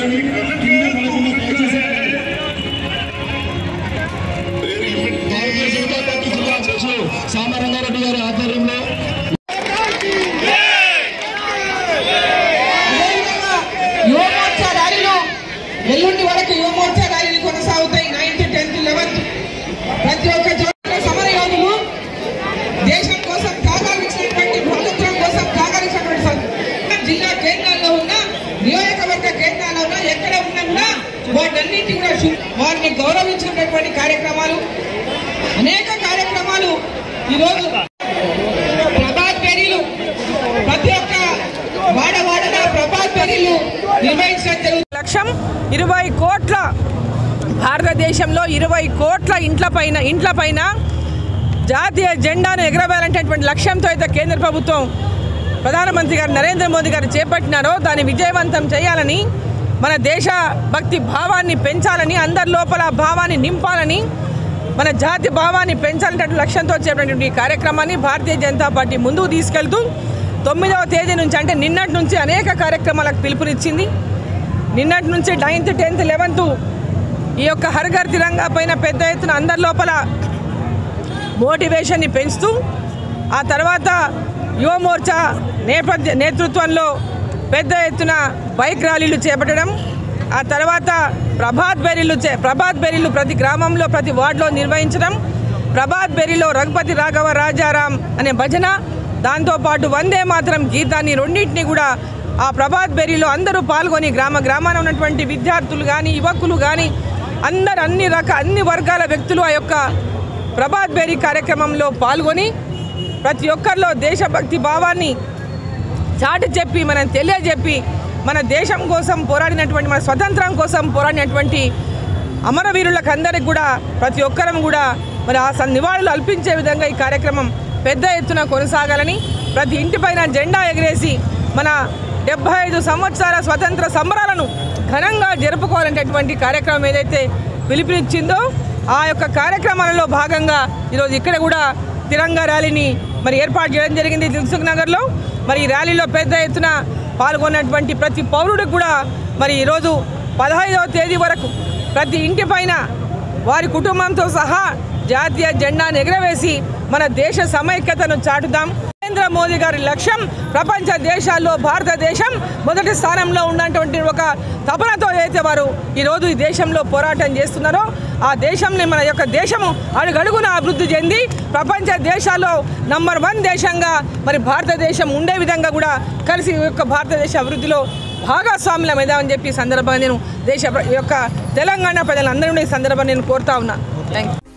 కింద పడకుండా దయచేసి భారతీయ జనతా పార్టీ జిల్లా అధ్యక్షులు సామరంగారెడ్డి గారి ఆధ్వర్యంలో యువమోర్చా ర్యాలీలు ఎల్లుండి వరకు యువమోర్చా ర్యాలీలు కొనసాగుతాయి నైన్త్ టెన్త్ లెవెన్త్ ప్రతి ఒక్క చోట సమర యోధులు దేశం కోసం త్యాగాలు ఇచ్చినటువంటి స్వాతంత్రం కోసం త్యాగాలు ఇచ్చినటువంటి స్వ- జిల్లా కేంద్రాల్లో ఉన్న నియోజకవర్గ కేంద్రాల్లో ఉన్న ఎక్కడ ఉన్నా కూడా వాటన్నింటి కూడా శు- వారిని గౌరవించినటువంటి కార్యక్రమాలు అనేక కార్యక్రమాలు ఈరోజు ప్రభాత్ ఫెరీలు ప్రతి ఒక్క వాడవాడన ప్రభాత్ ఫెరీలు నిర్వహించడం జరుగుతుంది లక్ష్యం ఇరవై కోట్ల భారతదేశంలో ఇరవై కోట్ల ఇంట్ల పైన ఇంట్ల పైన జాతీయ జెండాను ఎగరవేయాలనేటటువంటి లక్ష్యంతో అయితే కేంద్ర ప్రభుత్వం ప్రధానమంత్రి గారు నరేంద్ర మోదీ గారు చేపట్టినారో దాన్ని విజయవంతం చేయాలని మన దేశ భక్తి భావాన్ని పెంచాలని అందరి లోపల ఆ భావాన్ని నింపాలని మన జాతి భావాన్ని పెంచాలనేటువంటి లక్ష్యంతో చేపట్టినటువంటి ఈ కార్యక్రమాన్ని భారతీయ జనతా పార్టీ ముందుకు తీసుకెళ్తూ తొమ్మిదవ తేదీ నుంచి అంటే నిన్నటి నుంచి అనేక కార్యక్రమాలకు పిలుపునిచ్చింది నిన్నటి నుంచి నైన్త్ టెన్త్ లెవెన్త్ ఈ యొక్క హర్ఘర్ తిరంగా పైన పెద్ద ఎత్తున అందరి లోపల మోటివేషన్ని పెంచుతూ ఆ తర్వాత యువ మోర్చా నేపథ్య నేతృత్వంలో పెద్ద ఎత్తున బైక్ ర్యాలీలు చేపట్టడం ఆ తర్వాత ప్రభాత్ బెరీలు చే ప్రభాత్ బెరీలు ప్రతి గ్రామంలో ప్రతి వార్డులో నిర్వహించడం ప్రభాత్ బెరీలో రఘుపతి రాఘవ రాజారాం అనే భజన దాంతోపాటు వందే మాత్రం గీతాన్ని రెండింటిని కూడా ఆ ప్రభాత్ బెరీలో అందరూ పాల్గొని గ్రామ గ్రామాన ఉన్నటువంటి విద్యార్థులు కానీ యువకులు కానీ అందరు అన్ని రక అన్ని వర్గాల వ్యక్తులు ఆ యొక్క ప్రభాత్ బేరీ కార్యక్రమంలో పాల్గొని ప్రతి ఒక్కరిలో దేశభక్తి భావాన్ని చాటి చెప్పి మనం తెలియజెప్పి మన దేశం కోసం పోరాడినటువంటి మన స్వతంత్రం కోసం పోరాడినటువంటి అమరవీరులకు అందరికి కూడా ప్రతి ఒక్కరం కూడా మరి ఆ సన్ నివాళులు అల్పించే విధంగా ఈ కార్యక్రమం పెద్ద ఎత్తున కొనసాగాలని ప్రతి ఇంటిపైన జెండా ఎగరేసి మన డెబ్బై ఐదు సంవత్సరాల స్వతంత్ర సంబరాలను ఘనంగా జరుపుకోవాలనేటటువంటి కార్యక్రమం ఏదైతే పిలుపునిచ్చిందో ఆ యొక్క కార్యక్రమాలలో భాగంగా ఈరోజు ఇక్కడ కూడా తిరంగా ర్యాలీని మరి ఏర్పాటు చేయడం జరిగింది దిల్సుఖ్ నగర్లో మరి ఈ ర్యాలీలో పెద్ద ఎత్తున పాల్గొన్నటువంటి ప్రతి పౌరుడికి కూడా మరి ఈరోజు పదహైదవ తేదీ వరకు ప్రతి ఇంటి పైన వారి కుటుంబంతో సహా జాతీయ జెండాను ఎగరవేసి మన దేశ సమైక్యతను చాటుదాం నరేంద్ర మోదీ గారి లక్ష్యం ప్రపంచ దేశాల్లో భారతదేశం మొదటి స్థానంలో ఉన్నటువంటి ఒక తపనతో అయితే వారు ఈరోజు ఈ దేశంలో పోరాటం చేస్తున్నారో ఆ దేశంని మన యొక్క దేశము అడుగడుగున అభివృద్ధి చెంది ప్రపంచ దేశాల్లో నంబర్ వన్ దేశంగా మరి భారతదేశం ఉండే విధంగా కూడా కలిసి ఈ యొక్క భారతదేశ అభివృద్ధిలో భాగస్వాములం ఏదామని చెప్పి ఈ సందర్భంగా నేను దేశ ప్ర- ఈ యొక్క తెలంగాణ ప్రజలందరూ ఈ సందర్భంగా నేను కోరుతా ఉన్నా థ్యాంక్ యూ